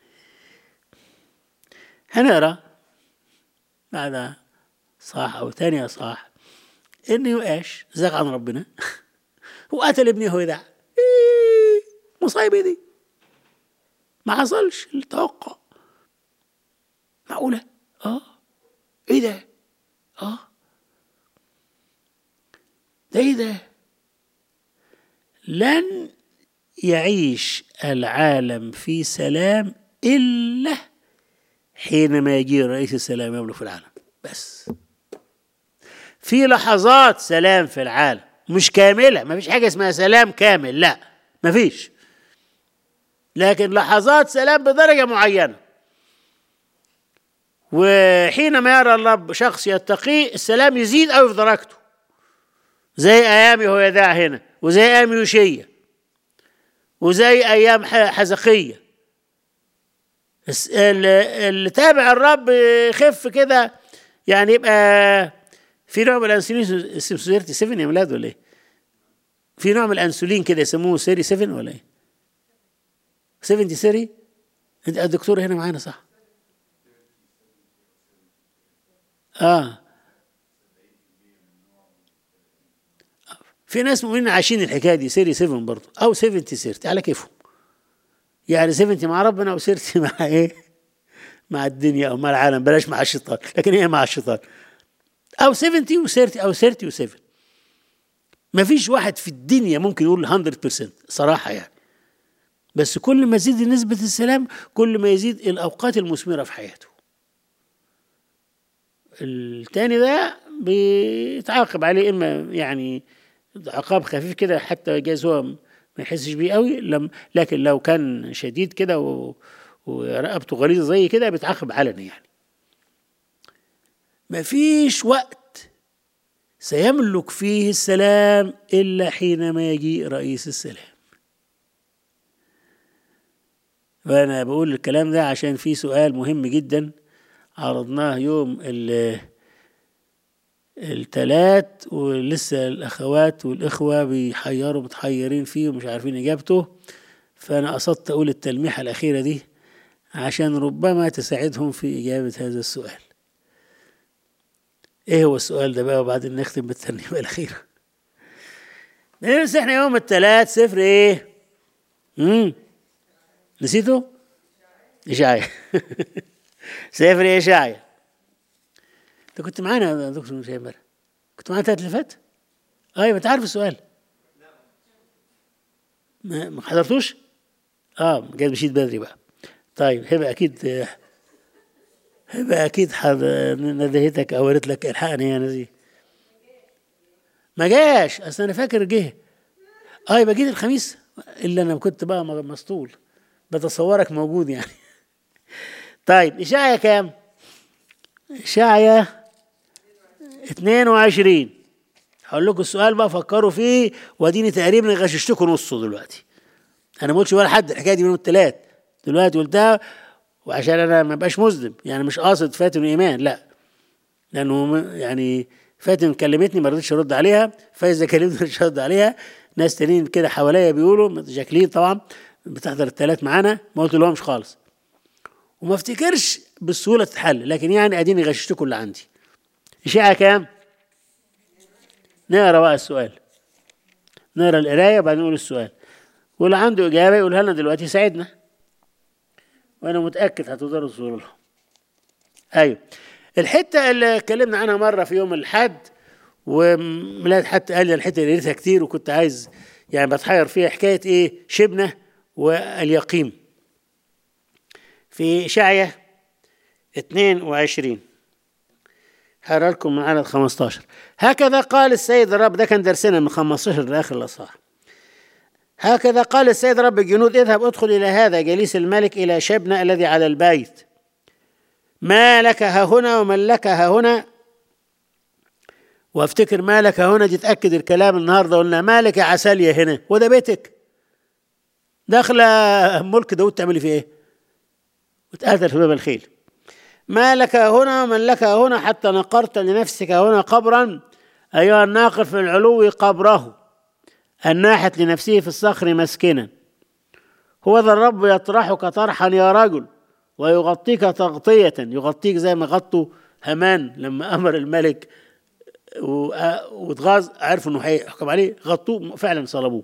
هنقرا بعد صاح او تاني صاح ان يؤاش زاغ عن ربنا وقتل ابنه هويدع إيه مصايبه دي ما حصلش التوقع معقوله اه ايه ده اه ده ايه ده لن يعيش العالم في سلام الا حينما يجي رئيس السلام يملك في العالم بس في لحظات سلام في العالم مش كامله ما فيش حاجه اسمها سلام كامل لا ما فيش لكن لحظات سلام بدرجه معينه وحينما يرى الرب شخص يتقيه السلام يزيد قوي في درجته زي ايام يهوذا هنا وزي ايام يوشيا وزي ايام حزقيه اللي تابع الرب يخف كده يعني يبقى في نوع من الانسولين اسمه سيرتي 7 يا ولاد ولا ايه؟ في نوع من الانسولين كده يسموه سيري 7 ولا ايه؟ 70 سيري؟ انت الدكتور هنا معانا صح؟ اه في ناس مؤمنين عايشين الحكايه دي سيري 7 برضه او 70 سيرتي على كيفهم يعني 70 مع ربنا وسيرتي مع ايه؟ مع الدنيا او مع العالم بلاش مع الشيطان لكن هي مع الشيطان او 70 وسيرتي او 30 و7 ما فيش واحد في الدنيا ممكن يقول 100% صراحه يعني بس كل ما يزيد نسبة السلام كل ما يزيد الأوقات المثمرة في حياته التاني ده بيتعاقب عليه إما يعني عقاب خفيف كده حتى جايز هو ما يحسش بيه قوي لم لكن لو كان شديد كده و... ورقبته غليظة زي كده بيتعاقب علني يعني ما فيش وقت سيملك فيه السلام إلا حينما يجيء رئيس السلام فأنا بقول الكلام ده عشان في سؤال مهم جدا عرضناه يوم ال التلات ولسه الأخوات والإخوة بيحيروا متحيرين فيه ومش عارفين إجابته فأنا قصدت أقول التلميحة الأخيرة دي عشان ربما تساعدهم في إجابة هذا السؤال إيه هو السؤال ده بقى وبعدين نختم بالترنيمة الأخيرة بس إحنا يوم التلات صفر إيه؟ مم. نسيته؟ إشعيا سفر إشعيا أنت كنت معانا يا دكتور مش امبارح كنت معانا التلات اللي فات؟ أيوة أنت عارف السؤال ما ما حضرتوش؟ اه جاي مشيت بدري بقى طيب هبه اكيد هبه اكيد حض... ندهتك او قالت لك الحقني يا نزيه ما جاش اصل انا فاكر جه اه يبقى جيت الخميس الا انا كنت بقى مسطول بتصورك موجود يعني طيب اشعيا كام؟ اشعيا 22 هقول لكم السؤال بقى فكروا فيه واديني تقريبا غششتكم نصه دلوقتي انا ما قلتش ولا حد الحكايه دي من الثلاث دلوقتي قلتها وعشان انا ما بقاش مذنب يعني مش قاصد فاتن ايمان لا لانه م- يعني فاتن كلمتني ما رضيتش ارد عليها فايزه كلمتني مش هرد عليها ناس تانيين كده حواليا بيقولوا جاكلين طبعا بتحضر الثلاث معانا ما قلت لهمش خالص وما افتكرش بالسهوله تتحل لكن يعني اديني غششتكم اللي عندي اشاعه كام؟ نقرا بقى السؤال نقرا القرايه وبعدين نقول السؤال واللي عنده اجابه يقولها لنا دلوقتي يساعدنا وانا متاكد هتقدروا توصلوا لها ايوه الحته اللي اتكلمنا عنها مره في يوم الاحد وميلاد حتى قال لي الحته اللي قريتها كتير وكنت عايز يعني بتحير فيها حكايه ايه شبنه واليقيم في اشعيا 22 هقرا لكم من عدد 15 هكذا قال السيد الرب ده كان درسنا من 15 لاخر الاصحاح هكذا قال السيد رب الجنود اذهب ادخل الى هذا جليس الملك الى شبنة الذي على البيت ما لك ها هنا ومن لك ها هنا وافتكر ما لك ها هنا دي تاكد الكلام النهارده قلنا ما لك يا عسالية هنا وده بيتك داخله ملك داود تعملي فيه ايه وتقاتل في باب الخيل ما لك هنا ومن لك هنا حتى نقرت لنفسك هنا قبرا أيها الناقر في العلو قبره الناحت لنفسه في الصخر مسكنا هو ذا الرب يطرحك طرحا يا رجل ويغطيك تغطية يغطيك زي ما غطوا هامان لما أمر الملك و- واتغاظ عرفوا انه هيحكم عليه غطوه فعلا صلبوه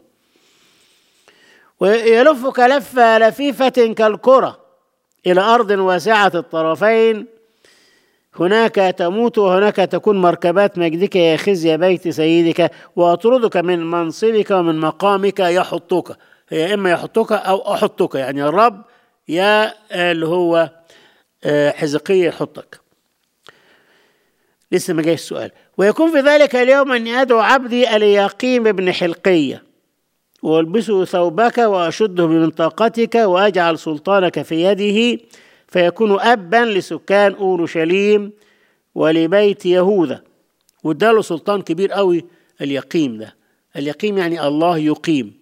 ويلفك لفة لفيفة كالكرة إلى أرض واسعة الطرفين هناك تموت وهناك تكون مركبات مجدك يا خزي بيت سيدك وأطردك من منصبك ومن مقامك يحطك هي إما يحطك أو أحطك يعني الرب يا اللي هو آه، حزقية يحطك لسه ما جاي السؤال ويكون في ذلك اليوم أني أدعو عبدي اليقيم بن حلقية والبسه ثوبك وأشده بمنطقتك وأجعل سلطانك في يده فيكون أبا لسكان أورشليم ولبيت يهوذا واداله سلطان كبير قوي اليقيم ده اليقيم يعني الله يقيم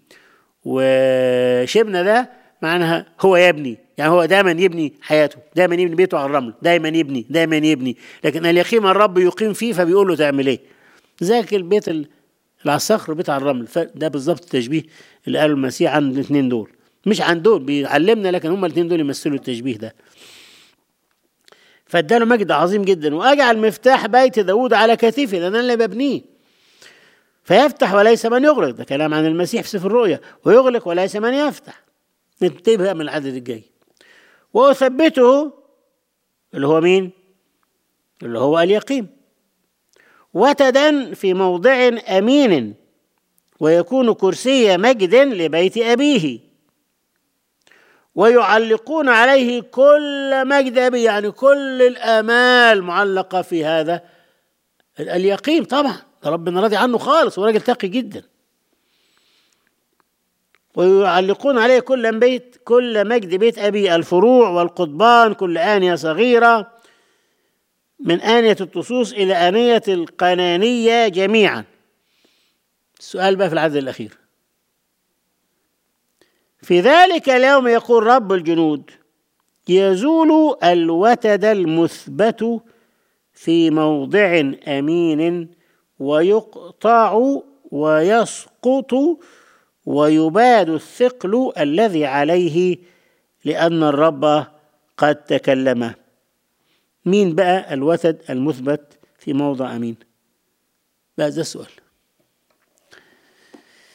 وشبنا ده معناها هو يبني يعني هو دايما يبني حياته دايما يبني بيته على الرمل دايما يبني دايما يبني لكن اليقيم الرب يقيم فيه فبيقول له تعمل ايه زيك البيت ال- اللي على الصخر بيت على الرمل فده بالظبط التشبيه اللي قاله المسيح عن الاثنين دول مش عن دول بيعلمنا لكن هما الاثنين دول يمثلوا التشبيه ده فاداله مجد عظيم جدا واجعل مفتاح بيت داود على كتفي لان انا اللي ببنيه فيفتح وليس من يغلق ده كلام عن المسيح في سفر الرؤيا ويغلق وليس من يفتح ننتبه من العدد الجاي واثبته اللي هو مين اللي هو اليقين وتدا في موضع امين ويكون كرسي مجد لبيت ابيه ويعلقون عليه كل مجد ابيه يعني كل الامال معلقه في هذا اليقين طبعا ده ربنا راضي عنه خالص وراجل تقي جدا ويعلقون عليه كل بيت كل مجد بيت ابي الفروع والقضبان كل انيه صغيره من آنية الطصوص إلى آنية القنانية جميعا السؤال بقى في العدد الأخير في ذلك اليوم يقول رب الجنود يزول الوتد المثبت في موضع امين ويقطع ويسقط ويباد الثقل الذي عليه لان الرب قد تكلم مين بقى الوتد المثبت في موضع امين بقى ده السؤال